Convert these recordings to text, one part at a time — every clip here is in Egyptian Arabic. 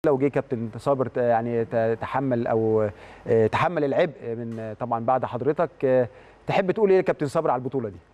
لو جه كابتن صابر ت- يعني ت- تحمل او آه، تحمل العبء من آه، طبعا بعد حضرتك آه، تحب تقول ايه لكابتن صابر على البطوله دي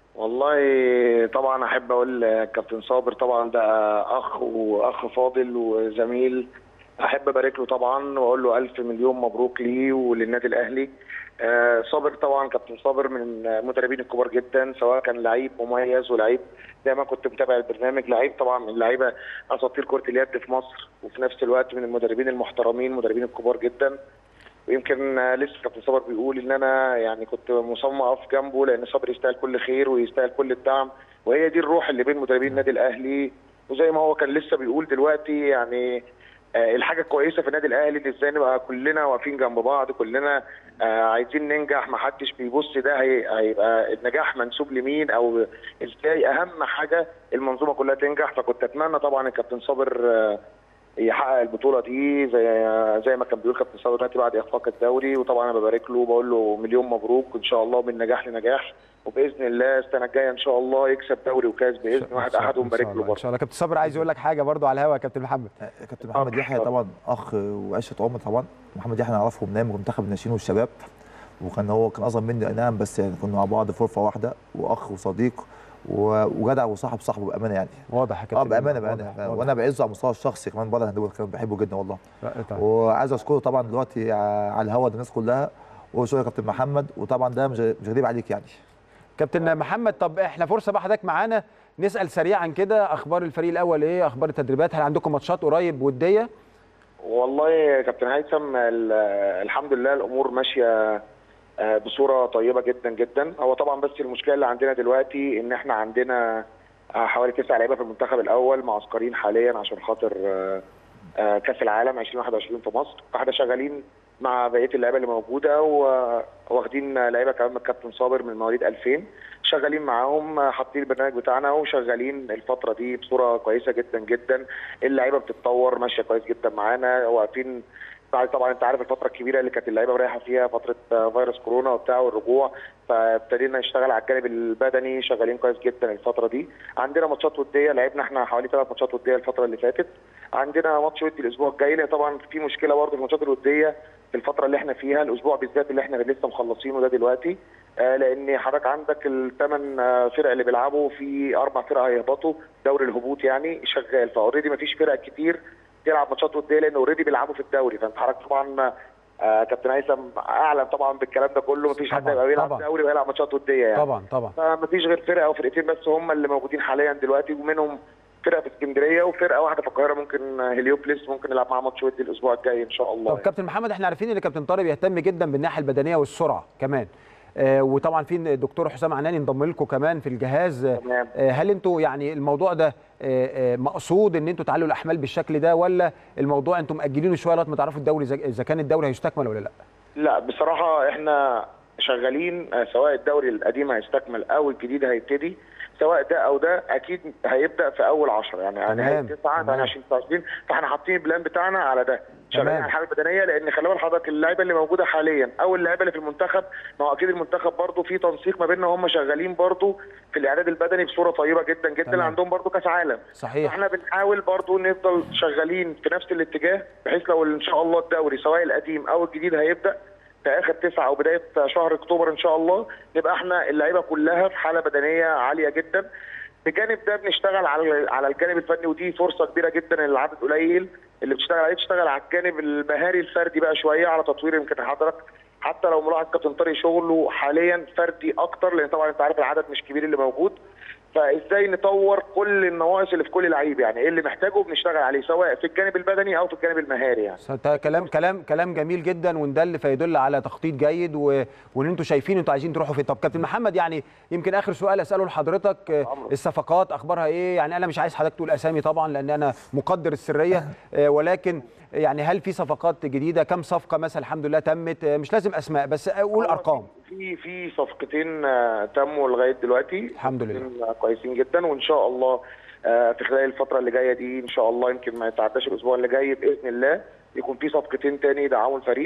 والله طبعا احب اقول كابتن صابر طبعا ده اخ واخ فاضل وزميل احب ابارك له طبعا واقول له الف مليون مبروك ليه وللنادي الاهلي آه، صابر طبعا كابتن صابر من المدربين الكبار جدا سواء كان لعيب مميز ولعيب زي ما كنت متابع البرنامج لعيب طبعا من اللعيبه اساطير كره اليد في مصر وفي نفس الوقت من المدربين المحترمين المدربين الكبار جدا ويمكن آه، لسه كابتن صابر بيقول ان انا يعني كنت مصمم اقف جنبه لان صابر يستاهل كل خير ويستاهل كل الدعم وهي دي الروح اللي بين مدربين النادي الاهلي وزي ما هو كان لسه بيقول دلوقتي يعني آه، الحاجه الكويسه في النادي الاهلي اللي ازاي نبقى كلنا واقفين جنب بعض كلنا آه، عايزين ننجح ما حدش بيبص ده هي- هيبقى النجاح منسوب لمين او ازاي اهم حاجه المنظومه كلها تنجح فكنت اتمنى طبعا الكابتن صابر آه، يحقق البطوله دي زي زي ما كان بيقول كابتن صابر دلوقتي بعد اخفاق الدوري وطبعا انا ببارك له وبقول له مليون مبروك ان شاء الله من نجاح لنجاح وباذن الله السنه الجايه ان شاء الله يكسب دوري وكاس باذن واحد احد ونبارك له ان برضه شاء الله كابتن صابر عايز يقول لك حاجه برضو على الهوا يا كابتن محمد كابتن محمد آه، يحيى اتفضل. طبعا اخ وعشره عمر طبعا محمد يحيى نعرفه من ايام منتخب الناشئين والشباب وكان هو كان اصغر مني أي نعم بس يعني كنا مع بعض في غرفه واحده واخ وصديق و- وجدع وصاحب صاحبه بامانه يعني واضح يا كابتن اه بامانه واضح، بامانه واضح. وانا بعزه على المستوى الشخصي كمان بره الهندبول كان بحبه جدا والله لا، طيب. وعايز اشكره طبعا دلوقتي ع- على الهوا الناس كلها وشكرا يا كابتن محمد وطبعا ده مش مش غريب عليك يعني كابتن محمد طب احنا فرصه بقى حضرتك معانا نسال سريعا كده اخبار الفريق الاول ايه اخبار التدريبات هل عندكم ماتشات قريب وديه والله يا كابتن هيثم ال- الحمد لله الامور ماشيه آه، بصوره طيبه جدا جدا هو طبعا بس المشكله اللي عندنا دلوقتي ان احنا عندنا آه، حوالي تسع لعيبه في المنتخب الاول معسكرين حاليا عشان خاطر آه، آه، كاس العالم 2021 في مصر فاحنا شغالين مع بقيه اللعيبه اللي موجوده و- واخدين لعيبه كمان من الكابتن صابر من مواليد 2000 شغالين معاهم آه، حاطين البرنامج بتاعنا وشغالين الفتره دي بصوره كويسه جدا جدا اللعيبه بتتطور ماشيه كويس جدا معانا واقفين بعد طبعا انت عارف الفتره الكبيره اللي كانت اللعيبه رايحه فيها فتره آه، فيروس كورونا وبتاع والرجوع فابتدينا نشتغل على الجانب البدني شغالين كويس جدا الفتره دي عندنا ماتشات وديه لعبنا احنا حوالي ثلاث ماتشات وديه الفتره اللي فاتت عندنا ماتش ودي الاسبوع الجاي لان طبعا في مشكله برضه في الماتشات الوديه في الفتره اللي احنا فيها الاسبوع بالذات اللي احنا لسه مخلصينه ده دلوقتي آه لان حضرتك عندك الثمان آه فرق اللي بيلعبوا في اربع فرق هيهبطوا دوري الهبوط يعني شغال فاوريدي مفيش فرق كتير تلعب ماتشات وديه لان اوريدي بيلعبوا في الدوري فانت حضرتك طبعا آه كابتن هيثم اعلم طبعا بالكلام ده كله مفيش حد طبعاً، هيبقى بيلعب طبعاً. دوري ويلعب ماتشات وديه يعني طبعا طبعا فمفيش غير فرقه او فرقتين بس هم اللي موجودين حاليا دلوقتي ومنهم فرقه في اسكندريه وفرقه واحده في القاهره ممكن هليوبلس ممكن نلعب معاها ماتش ودي الاسبوع الجاي ان شاء الله طب كابتن محمد احنا عارفين ان كابتن طارق بيهتم جدا بالناحيه البدنيه والسرعه كمان آه وطبعا في الدكتور حسام عناني انضم لكم كمان في الجهاز آه تمام. آه، هل انتوا يعني الموضوع ده آه، آه، مقصود ان انتوا تعلوا الاحمال بالشكل ده ولا الموضوع انتوا مأجلينه شويه لغايه ما تعرفوا الدوري إذا- اذا كان الدوري هيستكمل ولا لا لا بصراحة احنا شغالين آه، سواء الدوري القديم هيستكمل او الجديد هيبتدي سواء ده او ده اكيد هيبدا في اول 10 يعني يعني تمام، هي 9 تمام. 20 29 فاحنا حاطين البلان بتاعنا على ده شغالين تمام. على الحاله البدنيه لان خلي بال حضرتك اللعيبه اللي موجوده حاليا او اللعيبه اللي في المنتخب ما هو اكيد المنتخب برضه في تنسيق ما بيننا هم شغالين برضه في الاعداد البدني بصوره طيبه جدا جدا تمام. عندهم برضه كاس عالم صحيح احنا بنحاول برضو نفضل شغالين في نفس الاتجاه بحيث لو ان شاء الله الدوري سواء القديم او الجديد هيبدا في اخر تسعة او بدايه شهر اكتوبر ان شاء الله نبقى احنا اللعيبه كلها في حاله بدنيه عاليه جدا بجانب ده بنشتغل على على الجانب الفني ودي فرصه كبيره جدا ان العدد قليل اللي بتشتغل عليه تشتغل على الجانب المهاري الفردي بقى شويه على تطوير يمكن حضرتك حتى لو ملاحظ كابتن طارق شغله حاليا فردي اكتر لان طبعا انت عارف العدد مش كبير اللي موجود فازاي نطور كل النواقص اللي في كل لعيب يعني ايه اللي محتاجه بنشتغل عليه سواء في الجانب البدني او في الجانب المهاري يعني ده كلام كلام كلام جميل جدا وان ده اللي فيدل على تخطيط جيد و... وان انتوا شايفين انتوا عايزين تروحوا فين طب كابتن محمد يعني يمكن اخر سؤال اساله لحضرتك آه، الصفقات اخبارها ايه يعني انا مش عايز حضرتك تقول اسامي طبعا لان انا مقدر السريه آه، ولكن يعني هل في صفقات جديده كم صفقه مثلا الحمد لله تمت آه، مش لازم اسماء بس قول هو ارقام في في صفقتين آه، تموا لغايه دلوقتي الحمد لله. صفقتين، آه، كويسين جدا وان شاء الله آه، في خلال الفتره اللي جايه دي ان شاء الله يمكن ما يتعداش الاسبوع اللي جاي باذن الله يكون في صفقتين تاني يدعموا الفريق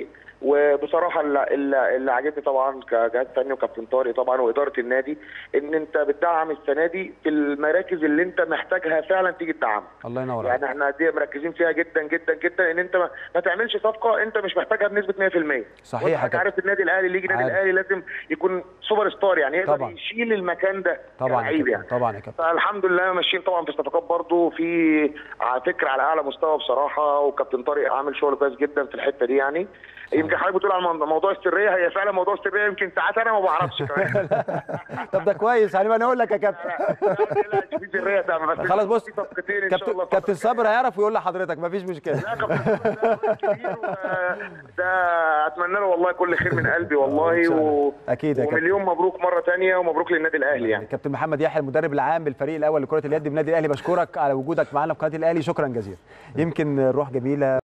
وبصراحه اللي, اللي اللي عاجبني طبعا كجهاز فني وكابتن طارق طبعا واداره النادي ان انت بتدعم السنه دي في المراكز اللي انت محتاجها فعلا تيجي تدعمها الله ينور يعني احنا دي مركزين فيها جدا جدا جدا ان انت ما, ما تعملش صفقه انت مش محتاجها بنسبه 100% صحيح وانت يا كابتن. عارف النادي الاهلي اللي يجي النادي عارف. الاهلي لازم يكون سوبر ستار يعني يقدر طبعا. يشيل المكان ده طبعا يا كلاعب كابتن يعني طبعا يا كابتن فالحمد لله ماشيين طبعا في الصفقات برضو في على فكره على اعلى مستوى بصراحه وكابتن طارق عامل شغل كويس جدا في الحته دي يعني يمكن حضرتك بتقول على الموضوع- موضوع السريه هي فعلا موضوع السريه يمكن ساعات انا ما بعرفش كمان طب ده كويس يعني ما انا اقول لك يا كابتن لا، لا، في سريه طبعا بس خلاص بص في صفقتين ان شاء الله كابتن كابتن صابر هيعرف ويقول لحضرتك مفيش مشكله لا كابتن ده راجل كبير و- ده اتمنى له والله كل خير من قلبي إن والله شاء الله. و... أكيد يا كابتن. ومليون مبروك مره ثانيه ومبروك للنادي الاهلي يعني كابتن محمد يحيى المدرب العام بالفريق الاول لكره اليد بالنادي الاهلي بشكرك على وجودك معنا في قناه الاهلي شكرا جزيلا يمكن الروح جميله